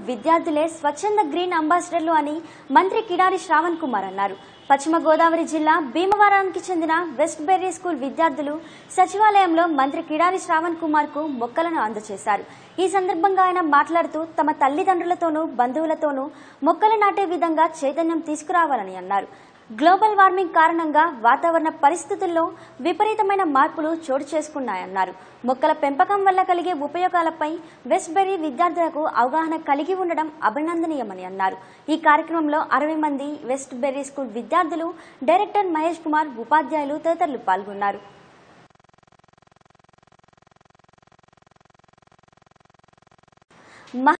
విద్యార్థులే స్వచ్ఛంద గ్రీన్ అంబాసిడర్లు అని మంత్రి కిడారి శ్రావణ్ కుమార్ అన్నారు పశ్చిమ గోదావరి జిల్లా భీమవరానికి చెందిన వెస్ట్ బెర్రీ స్కూల్ విద్యార్థులు సచివాలయంలో మంత్రి కిడారి శ్రావణ్ కుమార్ కు మొక్కలను అందజేశారు ఈ సందర్భంగా ఆయన మాట్లాడుతూ తమ తల్లిదండ్రులతోనూ బంధువులతోనూ మొక్కలు నాటే విధంగా చైతన్యం తీసుకురావాలని అన్నారు గ్లోబల్ వార్మింగ్ కారణంగా వాతావరణ పరిస్థితుల్లో విపరీతమైన మార్పులు చోటు చేసుకున్నాయన్నారు మొక్కల పెంపకం వల్ల కలిగే ఉపయోగాలపై వెస్ట్ బెర్రీ విద్యార్థులకు అవగాహన కలిగి ఉండడం అభినందనీయమని అన్నారు ఈ కార్యక్రమంలో అరవై మంది వెస్ట్ బెర్రీ స్కూల్ విద్యార్థులు డైరెక్టర్ మహేష్ కుమార్ ఉపాధ్యాయులు తదితరులు పాల్గొన్నారు